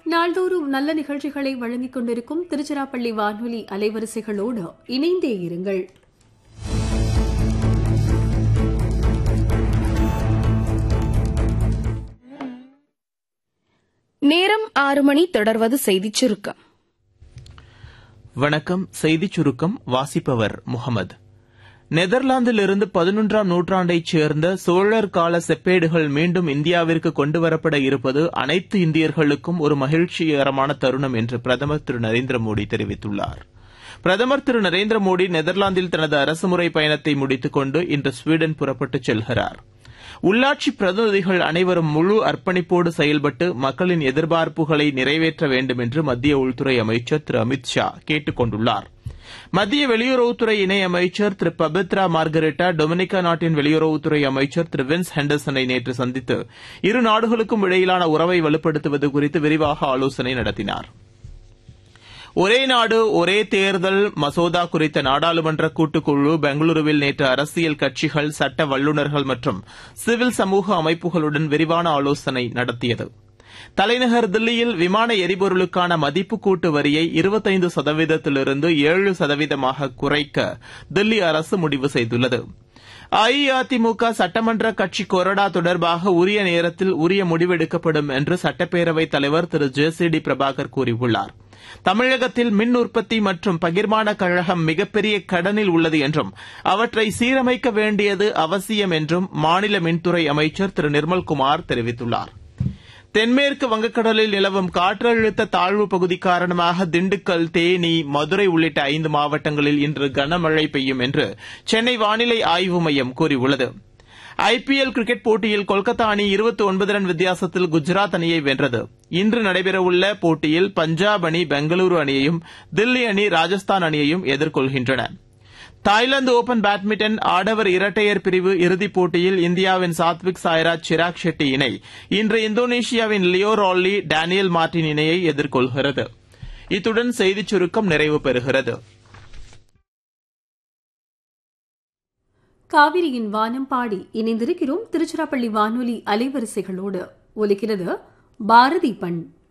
நாள்தோறும் நல்ல நிகழ்ச்சிகளை வழங்கிக் கொண்டிருக்கும் திருச்சிராப்பள்ளி வானொலி அலைவரிசைகளோடு இணைந்தே இருங்கள் நேரம் ஆறு மணி தொடர்வது செய்திச் சுருக்கம் வணக்கம் செய்திச் சுருக்கம் வாசிப்பவர் முகமது நெதர்லாந்திலிருந்து பதினொன்றாம் நூற்றாண்டைச் சேர்ந்த சோழர் கால செப்பேடுகள் மீண்டும் இந்தியாவிற்கு கொண்டுவரப்பட இருப்பது அனைத்து இந்தியர்களுக்கும் ஒரு மகிழ்ச்சிகரமான தருணம் என்று பிரதமர் திரு நரேந்திர மோடி தெரிவித்துள்ளார் பிரதமர் திரு நரேந்திர மோடி நெதர்லாந்தில் தனது அரசுமுறை பயணத்தை முடித்துக் கொண்டு இன்று ஸ்வீடன் புறப்பட்டுச் செல்கிறார் உள்ளாட்சி பிரதிநிதிகள் அனைவரும் முழு அர்ப்பணிப்போடு செயல்பட்டு மக்களின் எதிர்பார்ப்புகளை நிறைவேற்ற வேண்டும் என்று மத்திய உள்துறை அமைச்சர் திரு அமித் ஷா கேட்டுக் கொண்டுள்ளார் மத்திய வெளியுறவுத்துறை இணையமைச்சர் திரு பபித்ரா மார்கரெட்டா டொமினிகா நாட்டின் வெளியுறவுத்துறை அமைச்சர் திரு வின்ஸ் ஹெண்டர்சனை நேற்று சந்தித்து இரு நாடுகளுக்கும் இடையிலான உறவை வலுப்படுத்துவது குறித்து விரிவாக ஆலோசனை நடத்தினார் ஒரே நாடு ஒரே தேர்தல் மசோதா குறித்த நாடாளுமன்ற கூட்டுக்குழு பெங்களூருவில் நேற்று அரசியல் கட்சிகள் சட்ட வல்லுநர்கள் மற்றும் சிவில் சமூக அமைப்புகளுடன் விரிவான ஆலோசனை நடத்தியது தலைநகர் தில்லியில் விமான எரிபொருளுக்கான மதிப்பு கூட்டு வரியை இருபத்தைந்து சதவீதத்திலிருந்து ஏழு சதவீதமாக குறைக்க தில்லி அரசு முடிவு செய்துள்ளது அஇஅதிமுக சட்டமன்ற கட்சி கொறடா தொடர்பாக உரிய நேரத்தில் உரிய முடிவெடுக்கப்படும் என்று சட்டப்பேரவைத் தலைவர் Thiru J C D Prabhakar கூறியுள்ளார் தமிழகத்தில் மின் உற்பத்தி மற்றும் பகிர்மான கழகம் மிகப்பெரிய கடனில் உள்ளது என்றும் அவற்றை சீரமைக்க வேண்டியது அவசியம் என்றும் மாநில மின்துறை அமைச்சர் திரு நிர்மல்குமார் தெரிவித்துள்ளார் தென்மேற்கு வங்கக்கடலில் நிலவும் காற்றழுத்த தாழ்வு பகுதி காரணமாக திண்டுக்கல் தேனி மதுரை உள்ளிட்ட ஐந்து மாவட்டங்களில் இன்று கனமழை பெய்யும் என்று சென்னை வானிலை ஆய்வு மையம் கூறியுள்ளது ஐபிஎல் கிரிக்கெட் போட்டியில் கொல்கத்தா அணி இருபத்தி ஒன்பது ரன் வித்தியாசத்தில் குஜராத் அணியை வென்றது இன்று நடைபெறவுள்ள போட்டியில் பஞ்சாப் அணி பெங்களூரு அணியையும் தில்லி அணி ராஜஸ்தான் அணியையும் எதிர்கொள்கின்றன தாய்லாந்து ஒபன் பேட்மிண்டன் ஆடவர் இரட்டையர் பிரிவு இறுதிப் போட்டியில் இந்தியாவின் சாத்விக் சாய்ராஜ் சிராக் ஷெட்டி இணை இன்று இந்தோனேஷியாவின் லியோ ரால்லி டேனியல் மார்டின் இணையை எதிர்கொள்கிறது இத்துடன் செய்திச் சுருக்கம் நிறைவு பெறுகிறது காவிரியின் வானம் பாடி இணைந்திருக்கிறோம் திருச்சிராப்பள்ளி வானொலி அலைவரிசைகளோடு ஒலிக்கிறது பாரதி பண்